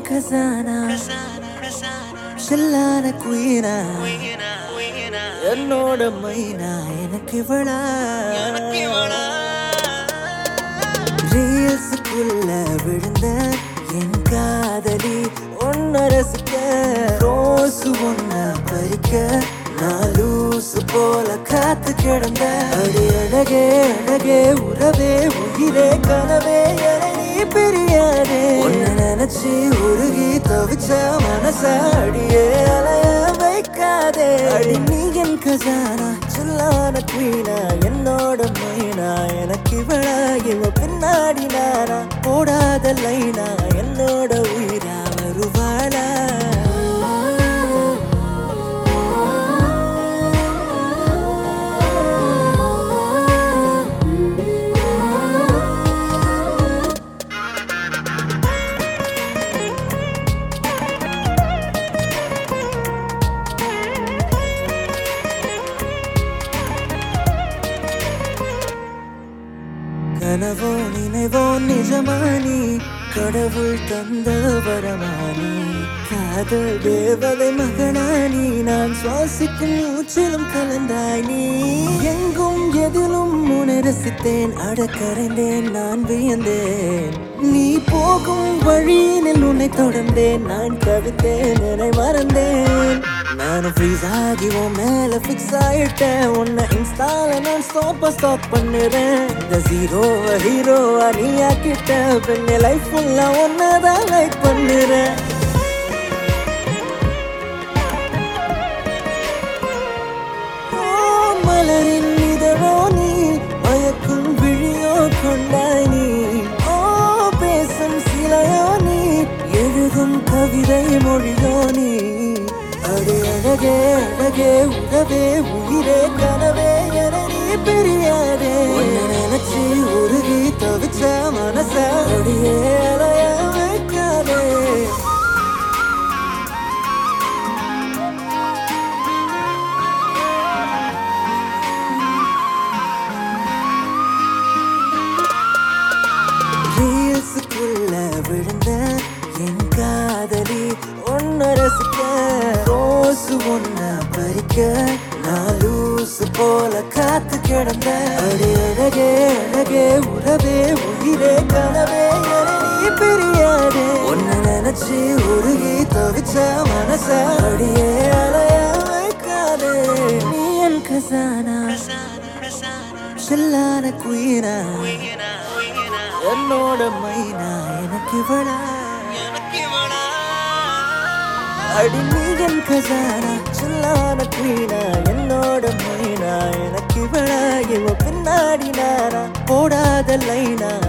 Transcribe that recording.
கசானா செல்லான குயினா என்னோட மைனா எனக்கு இவளா ரீல்ஸுக்குள்ள விழுந்த என் காதலி ஒன்ன ரசிக்க ரோசு ஒன்ன பறிக்க நான் லூசு போல காத்து கிடந்த அடி அழகே அழகே உறவே உயிரே கனவே என நீ பிரியாதே உன்னை நினைச்சு உருகி தவிச்ச மனச அடியே அலைய வைக்காதே அடி நீ என் கசானா சொல்லான குயினா என்னோட மைனா எனக்கு இவளா இவ பின்னாடி நானா போடாத லைனா என்னோட உயிரா வருவாளா கனவோ நினைவோ நிஜமானி கடவுள் தந்த வரமானி காதல் தேவதை மகனானி நான் சுவாசிக்கும் மூச்சிலும் கலந்தாய் நீ எங்கும் எதிலும் உன்னை ரசித்தேன் அடக்கரைந்தேன் நான் வியந்தேன் நீ போகும் வழியினில் உன்னை தொடர்ந்தேன் நான் தவித்தேன் என்னை மறந்தேன் நானும் ஃப்ரீஸ் ஆகி உன் மேல ஃபிக்ஸ் ஆயிட்டேன் உன்னை இன்ஸ்டால நான் ஸ்டாப்ப ஸ்டாப் பண்ணுறேன் இந்த ஜீரோவை ஹீரோவா நீ ஆக்கிட்ட பெண்ணை லைஃப் ஃபுல்லா ஒன்னதான் லைக் பண்ணுறேன் ஓ, மலரின் இதழோ நீ மயக்கும் விழியோ கொண்டாய் நீ ஓ பேசும் சிலையோ நீ எழுதும் கவிதை மொழியோ நீ அடி அழகே அழகே உறவே உயிரே கனவே என நீ பிரியாதே உன்னை நினைச்சு உருகி தவிச்ச மனச அடியே அலைய வைக்காதே ரீல்ஸுக்குள்ள விழுந்த என் காதலி ஒன்ன ரசிக்க ரோசு ஒன்ன பறிக்க நான் லூசு போல காத்து கிடந்த அடி அழகே அழகே உறவே உயிரே கனவே என நீ பிரியாதே உன்னை நினைச்சு உருகி தவிச்ச மனச அடியே அலைய வைக்காதே நீ என் கசானா செல்லான குயினா என்னோட மைனா எனக்கு இவளா அடி நீகன் கசானா சொல்லான குயினா என்னோட மைனா எனக்கு இவளா இவ பின்னாடி நானா போடாத லைனா